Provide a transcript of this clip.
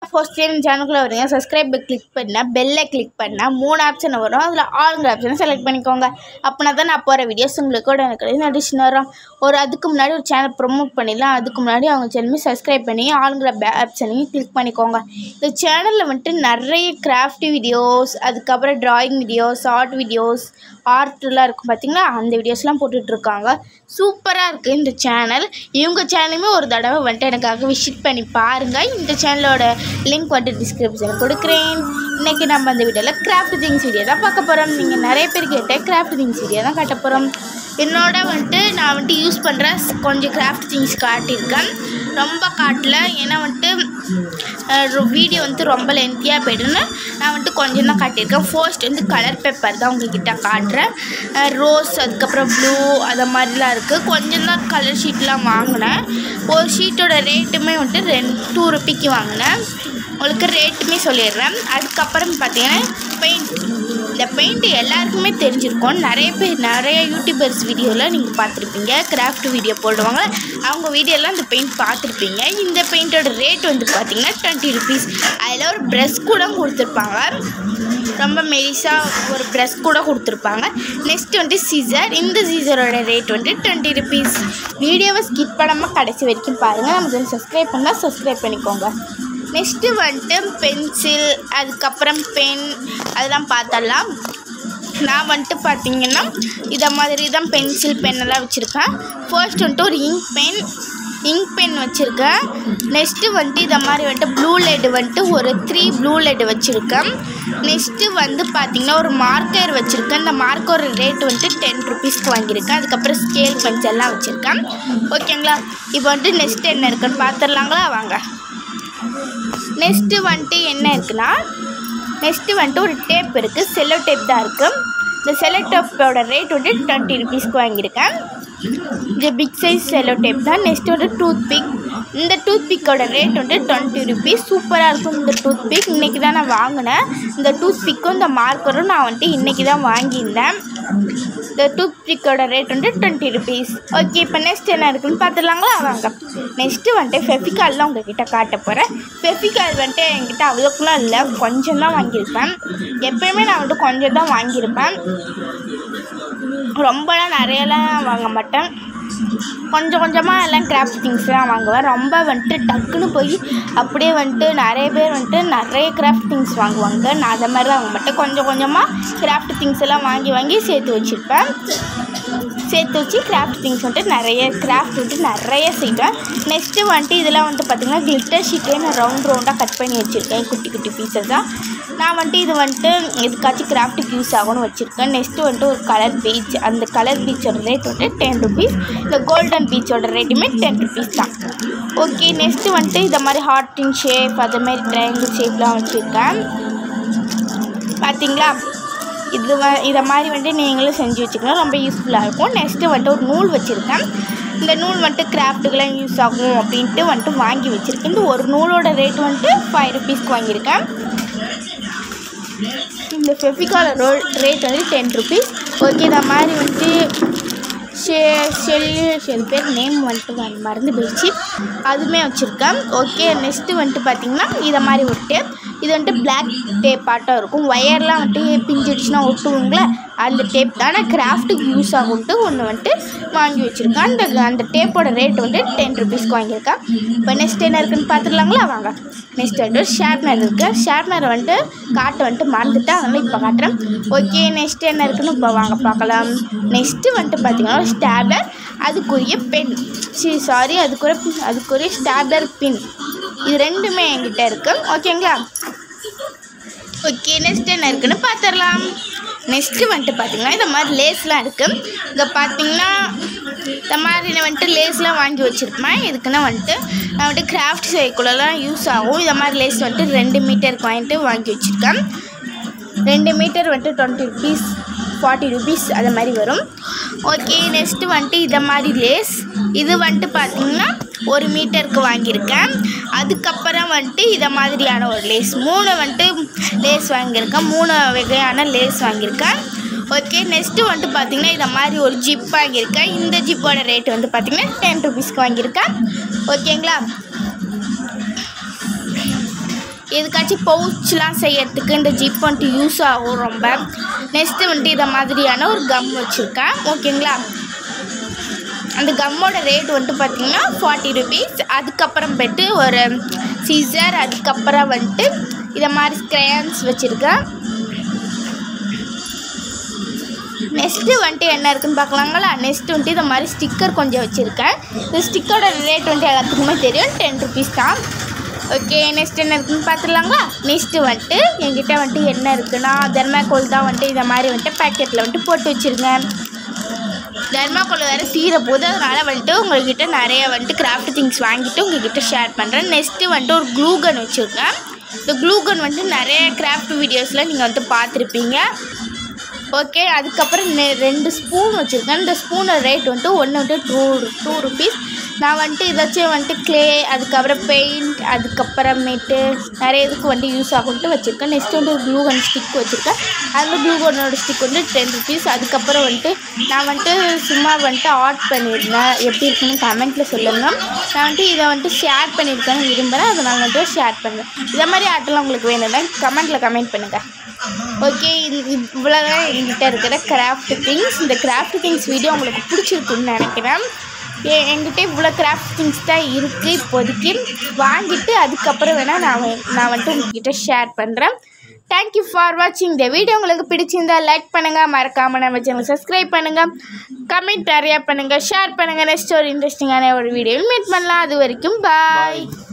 first time சேனலுக்குள்ளே வரீங்க subscribe click பண்ணால் பெல்லை கிளிக் பண்ணால் மூணு ஆப்ஷன் வரும் அதில் ஆளுங்கிற ஆப்ஷனை செலக்ட் பண்ணிக்கோங்க அப்படின்னா தான் நான் போகிற வீடியோஸ் உங்களுக்கு கூட எனக்கு நடிச்சுன்னு வரும் ஒரு அதுக்கு முன்னாடி ஒரு சேனல் ப்ரொமோட் பண்ணிடலாம் அதுக்கு முன்னாடி அவங்க சேனலுமே சப்ஸ்கிரைப் பண்ணி ஆளுங்கிற ஆப்ஷனையும் கிளிக் பண்ணிக்கோங்க இந்த சேனலில் வந்துட்டு நிறைய கிராஃப்ட் வீடியோஸ் அதுக்கப்புறம் ட்ராயிங் வீடியோஸ் ஆர்ட் வீடியோஸ் ஆர்ட்லாம் இருக்கும் பார்த்தீங்களா அந்த வீடியோஸ்லாம் போட்டுட்ருக்காங்க சூப்பராக இருக்குது இந்த சேனல் இவங்க சேனலுமே ஒரு தடவை வந்துட்டு எனக்காக விசிட் பண்ணி பாருங்கள் இந்த சேனலோட லிங்க் வந்துட்டு டிஸ்கிரிப்ஷனில் கொடுக்குறேன் இன்றைக்கி நம்ம அந்த வீடியோவில் கிராஃப்ட் திங்ஸ் வீடியோ தான் பார்க்க போகிறோம் நீங்கள் நிறைய பேர் கேட்ட கிராஃப்ட் திங்ஸ் வீடியோ தான் காட்ட போகிறோம் என்னோட வந்துட்டு நான் வந்துட்டு யூஸ் பண்ணுற கொஞ்சம் கிராஃப்ட் திங்ஸ் காட்டியிருக்கேன் ரொம்ப காட்டல ஏன்னா வந்துட்டு வீடியோ வந்து ரொம்ப லென்த்தியாக போய்டுன்னு நான் வந்துட்டு கொஞ்சம் தான் காட்டியிருக்கேன் ஃபர்ஸ்ட் வந்து கலர் பேப்பர் தான் உங்ககிட்ட காட்டுறேன் ரோஸ் அதுக்கப்புறம் ப்ளூ அது மாதிரிலாம் இருக்குது கொஞ்சம் தான் கலர் ஷீட்லாம் வாங்கினேன் ஒரு ஷீட்டோட ரேட்டுமே வந்துட்டு ரெண்டு டூ ருபிக்கு வாங்கினேன் உங்களுக்கு ரேட்டுமே சொல்லிடுறேன் அதுக்கப்புறம் பார்த்தீங்கன்னா பெயிண்ட் இந்த பெயிண்ட் எல்லாருக்குமே தெரிஞ்சிருக்கும் நிறைய பேர் நிறைய யூடியூபர்ஸ் வீடியோவில் நீங்கள் பார்த்துருப்பீங்க கிராஃப்ட் வீடியோ போடுவாங்க அவங்க வீடியோலாம் இந்த பெயிண்ட் பார்த்துருப்பீங்க இந்த பெயிண்டோட ரேட் வந்து பார்த்தீங்கன்னா டுவெண்ட்டி ருபீஸ் அதில் ஒரு ப்ரெஷ் கூட கொடுத்துருப்பாங்க ரொம்ப மெலிசாக ஒரு ப்ரெஷ் கூட கொடுத்துருப்பாங்க நெக்ஸ்ட் வந்துட்டு சீசர் இந்த சீசரோட ரேட் வந்து டுவெண்ட்டி ருபீஸ் வீடியோவை ஸ்கிப் பண்ணாமல் கடைசி வரைக்கும் பாருங்கள் நமக்கு வந்து சப்ஸ்கிரைப் பண்ணால் சப்ஸ்கிரைப் பண்ணிக்கோங்க நெக்ஸ்ட்டு வந்துட்டு பென்சில் அதுக்கப்புறம் பென் அதெல்லாம் பார்த்தலாம் நான் வந்துட்டு பார்த்தீங்கன்னா இதை மாதிரி தான் பென்சில் பென்னெல்லாம் வச்சுருக்கேன் ஃபர்ஸ்ட் வந்துட்டு ஒரு இங்க் பென் இங்க் பென் வச்சுருக்கேன் நெக்ஸ்ட்டு வந்துட்டு இதை மாதிரி வந்துட்டு ப்ளூ லெட் வந்துட்டு ஒரு த்ரீ ப்ளூ லெட் வச்சுருக்கேன் நெக்ஸ்ட்டு வந்து பார்த்திங்கன்னா ஒரு மார்க்கர் வச்சுருக்கேன் இந்த மார்க்கர் ரேட் வந்துட்டு டென் ருபீஸ்க்கு வாங்கியிருக்கேன் அதுக்கப்புறம் ஸ்கேல் பென்சில்லாம் வச்சுருக்கேன் ஓகேங்களா இப்போ வந்துட்டு நெக்ஸ்ட் என்ன இருக்குன்னு பார்த்துடலாங்களா வாங்க நெக்ஸ்ட்டு வந்துட்டு என்ன இருக்குன்னா நெக்ஸ்ட்டு வந்துட்டு ஒரு டேப் இருக்குது செல்லோ டேப் தான் இருக்குது இந்த செல்லோ டேப்போட ரேட் வந்து டுவெண்ட்டி ருபீஸ்க்கு வாங்கியிருக்கேன் இது பிக் சைஸ் செல்லோ டேப் தான் நெக்ஸ்ட் வந்து டூத் பிக் இந்த டூத் பிக்கோட ரேட் வந்து டுவெண்ட்டி ருபீஸ் சூப்பராக இருக்கும் இந்த டூத் பிக் இன்றைக்கி தான் நான் வாங்கினேன் இந்த டூத் பிக்கும் இந்த மார்க்கரும் நான் வந்துட்டு இன்றைக்கி தான் வாங்கியிருந்தேன் இந்த டூத் பிக்கோட ரேட் வந்து டுவெண்ட்டி ருபீஸ் ஓகே இப்போ நெக்ஸ்ட் என்ன இருக்குன்னு பார்த்துடலாங்களா வாங்க நெக்ஸ்ட்டு வந்துட்டு ஃபெஃபிகால்லாம் உங்ககிட்ட காட்ட போகிறேன் ஃபெஃபிகால் வந்துட்டு என்கிட்ட அவ்வளோக்குலாம் இல்லை கொஞ்சம் தான் வாங்கியிருப்பேன் எப்பயுமே நான் வந்துட்டு கொஞ்சம் தான் வாங்கியிருப்பேன் ரொம்பலாம் நிறையலாம் வாங்க மாட்டேன் கொஞ்சம் கொஞ்சமாக எல்லாம் கிராஃப்ட் திங்ஸ்லாம் வாங்குவேன் ரொம்ப வந்துட்டு டக்குன்னு போய் அப்படியே வந்துட்டு நிறைய பேர் வந்துட்டு நிறைய கிராஃப்ட் திங்ஸ் வாங்குவாங்க நான் அதை மாதிரிலாம் வாங்க மாட்டேன் கொஞ்சம் கொஞ்சமாக கிராஃப்ட் திங்ஸ் எல்லாம் வாங்கி வாங்கி சேர்த்து வச்சுருப்பேன் சேர்த்து வச்சு கிராஃப்ட் திங்ஸ் வந்துட்டு நிறைய கிராஃப்ட் வந்துட்டு நிறைய செய்வேன் நெக்ஸ்ட்டு வந்துட்டு இதெல்லாம் வந்துட்டு பார்த்திங்கன்னா கிளிட்டர் ஷீட்டே நான் ரவுண்ட் ரவுண்டாக கட் பண்ணி வச்சுருக்கேன் குட்டி குட்டி பீசஸாக நான் வந்துட்டு இது வந்துட்டு எதுக்காச்சும் கிராஃப்ட்டுக்கு யூஸ் ஆகும்னு வச்சுருக்கேன் நெக்ஸ்ட்டு வந்துட்டு ஒரு கலர் பீச் அந்த கலர் பீச்சோட ரேட் வந்துட்டு டென் ருபீஸ் இந்த கோல்டன் பீச்சோட ரேட்டுமே டென் ருபீஸ் தான் ஓகே நெக்ஸ்ட்டு வந்துட்டு இதை மாதிரி ஹார்டின் ஷேப் அது மாதிரி ட்ரையாங்கிள் ஷேப்லாம் வச்சுருக்கேன் பார்த்தீங்களா இது வ இதை மாதிரி வந்துட்டு நீங்களும் செஞ்சு வச்சுக்கலாம் ரொம்ப யூஸ்ஃபுல்லாக இருக்கும் நெக்ஸ்ட்டு வந்துட்டு ஒரு நூல் வச்சுருக்கேன் இந்த நூல் வந்துட்டு கிராஃப்ட்டுக்கெலாம் யூஸ் ஆகும் அப்படின்ட்டு வந்துட்டு வாங்கி வச்சுருக்கேன் இந்த ஒரு நூலோட ரேட் வந்துட்டு ஃபைவ் ருபீஸ்க்கு வாங்கியிருக்கேன் இந்த ஃபெஃபிகால ரோ ரேட் வந்து டென் ருபீஸ் ஓகே இந்த மாதிரி வந்துட்டு ஷே ஷெல்லு ஷெல் பேர் நேம் வந்துட்டு ம- மறந்து போயிடுச்சு அதுவுமே வச்சுருக்கேன் ஓகே நெக்ஸ்ட்டு வந்துட்டு பார்த்திங்கன்னா இதை மாதிரி ஒரு டேப் இது வந்துட்டு பிளாக் டேப் ஆட்டம் இருக்கும் ஒயர்லாம் வந்துட்டு பிஞ்சிடுச்சுன்னா ஒட்டுவோங்களே அந்த டேப் தான் நான் கிராஃப்ட்டுக்கு யூஸ் ஆகும்ட்டு ஒன்று வந்துட்டு வாங்கி வச்சுருக்கேன் அந்த அந்த டேப்போட ரேட் வந்து டென் ருபீஸ்க்கு வாங்கியிருக்கேன் இப்போ நெக்ஸ்ட் என்ன இருக்குன்னு பார்த்துடலாங்களா வாங்க நெக்ஸ்ட் வந்துட்டு ஷார்ப்னர் இருக்குது ஷார்ப்னர் வந்துட்டு காட்ட வந்துட்டு மறந்துட்டு அதனால் இப்போ காட்டுறேன் ஓகே நெக்ஸ்ட் என்ன இருக்குன்னு இப்போ வாங்க பார்க்கலாம் நெக்ஸ்ட்டு வந்துட்டு பார்த்தீங்கன்னா ஸ்டாப்லர் அதுக்குரிய பென் சி சாரி அதுக்குரிய அதுக்குரிய ஸ்டாப்லர் பின் இது ரெண்டுமே என்கிட்ட இருக்குது ஓகேங்களா ஓகே நெக்ஸ்ட் என்ன இருக்குன்னு பார்த்துடலாம் நெக்ஸ்ட்டு வந்துட்டு பார்த்தீங்கன்னா இந்த மாதிரி லேஸ்லாம் இருக்குது இங்கே பார்த்தீங்கன்னா இந்த மாதிரி நான் வந்துட்டு லேஸ்லாம் வாங்கி வச்சுருப்பேன் இதுக்குன்னா வந்துட்டு நான் வந்துட்டு கிராஃப்ட் செய்யக்குள்ளலாம் யூஸ் ஆகும் இந்த மாதிரி லேஸ் வந்துட்டு ரெண்டு மீட்டருக்கு வாங்கிட்டு வாங்கி வச்சுருக்கேன் ரெண்டு மீட்டர் வந்துட்டு டுவெண்ட்டி ருபீஸ் ஃபார்ட்டி ருபீஸ் அது மாதிரி வரும் ஓகே நெக்ஸ்ட்டு வந்துட்டு இதை மாதிரி லேஸ் இது வந்துட்டு பார்த்தீங்கன்னா ஒரு மீட்டருக்கு வாங்கியிருக்கேன் அதுக்கப்புறம் வந்துட்டு இதை மாதிரியான ஒரு லேஸ் மூணு வந்துட்டு லேஸ் வாங்கியிருக்கேன் மூணு வகையான லேஸ் வாங்கியிருக்கேன் ஓகே நெக்ஸ்ட்டு வந்துட்டு பார்த்தீங்கன்னா இதை மாதிரி ஒரு ஜிப் வாங்கியிருக்கேன் இந்த ஜிப்போட ரேட் வந்து பார்த்தீங்கன்னா டென் ருபீஸ்க்கு வாங்கியிருக்கேன் ஓகேங்களா எதுக்காச்சும் பவுச்லாம் செய்யறதுக்கு இந்த ஜிப் வந்துட்டு யூஸ் ஆகும் ரொம்ப நெக்ஸ்ட்டு வந்துட்டு இதை மாதிரியான ஒரு கம் வச்சுருக்கேன் ஓகேங்களா அந்த கம்மோட ரேட் வந்துட்டு பார்த்தீங்கன்னா ஃபார்ட்டி ருபீஸ் அதுக்கப்புறமேட்டு ஒரு சீசர் அதுக்கப்புறம் வந்துட்டு இதை மாதிரி ஸ்க்ரேன்ஸ் வச்சுருக்கேன் நெக்ஸ்ட்டு வந்துட்டு என்ன இருக்குன்னு பார்க்கலாங்களா நெக்ஸ்ட் வந்துட்டு இந்த மாதிரி ஸ்டிக்கர் கொஞ்சம் வச்சுருக்கேன் இந்த ஸ்டிக்கரோட ரேட் வந்துட்டு எல்லாத்துக்குமே தெரியும் டென் ருபீஸ் தான் ஓகே நெக்ஸ்ட் என்ன இருக்குன்னு பார்த்துடலாங்களா நெக்ஸ்ட்டு வந்துட்டு என்கிட்ட வந்துட்டு என்ன இருக்குன்னா தெர்மாக்கோல் தான் வந்துட்டு இந்த மாதிரி வந்துட்டு பேக்கெட்டில் வந்துட்டு போட்டு வச்சுருங்க தர்மாக்கோல் வேறு தீர போது அதனால் வந்துட்டு உங்கள்கிட்ட நிறைய வந்துட்டு கிராஃப்ட் திங்ஸ் வாங்கிட்டு உங்ககிட்ட ஷேர் பண்ணுறேன் நெக்ஸ்ட்டு வந்துட்டு ஒரு க்ளூ கன் வச்சுருக்கேன் இந்த க்ளூ கன் வந்துட்டு நிறைய கிராஃப்ட் வீடியோஸில் நீங்கள் வந்து பார்த்துருப்பீங்க ஓகே அதுக்கப்புறம் நெ- ரெண்டு ஸ்பூன் வச்சுருக்கேன் இந்த ஸ்பூனோட ரேட் வந்துட்டு ஒன்று வந்துட்டு டூ டூ ருபீஸ் நான் வந்துட்டு ஏதாச்சும் வந்துட்டு க்ளே அதுக்கப்புறம் பெயிண்ட் அதுக்கப்புறமேட்டு நிறைய இதுக்கு வந்துட்டு யூஸ் ஆகும்ட்டு வச்சுருக்கேன் நெக்ஸ்ட் வந்து ஒரு க்ளூ கன் ஸ்டிக் வச்சுருக்கேன் அந்த க்ளூ கன்னோட ஸ்டிக் வந்து டென் ருபீஸ் அதுக்கப்புறம் வந்துட்டு நான் வந்துட்டு சும்மா வந்துட்டு ஆர்ட் பண்ணியிருந்தேன் எப்படி இருக்குன்னு கமெண்ட்டில் சொல்லுங்கள் நான் வந்துட்டு இதை வந்துட்டு ஷேர் பண்ணியிருக்கேன்னு விரும்புகிறேன் அதனால் வந்துட்டு ஷேர் பண்ணுறேன் இதை மாதிரி ஆர்ட்லாம் உங்களுக்கு வேணும்னா கமெண்ட்டில் கமெண்ட் பண்ணுங்கள் ஓகே இவ்வளோதான் என்கிட்ட இருக்கிற கிராஃப்ட் திங்ஸ் இந்த கிராஃப்ட் திங்ஸ் வீடியோ உங்களுக்கு பிடிச்சிருக்குன்னு நினைக்கிறேன் எ- என்கிட்ட இவ்வளோ கிராஃப்ட் திங்ஸ் தான் இருக்குது இப்போதைக்கு வாங்கிட்டு அதுக்கப்புறம் வேணால் நான் வ- நான் வந்துட்டு உங்ககிட்ட ஷேர் பண்ணுறேன் தேங்க்யூ ஃபார் வாட்சிங் இந்த வீடியோ உங்களுக்கு பிடிச்சிருந்தா லைக் பண்ணுங்கள் மறக்காமல் நம்ம சேனல் சப்ஸ்கிரைப் பண்ணுங்கள் கமெண்ட் நிறையா பண்ணுங்கள் ஷேர் பண்ணுங்கள் நெக்ஸ்ட் ஒரு இன்ட்ரெஸ்டிங்கான ஒரு வீடியோவில் மீட் பண்ணலாம் அது வரைக்கும் பாய்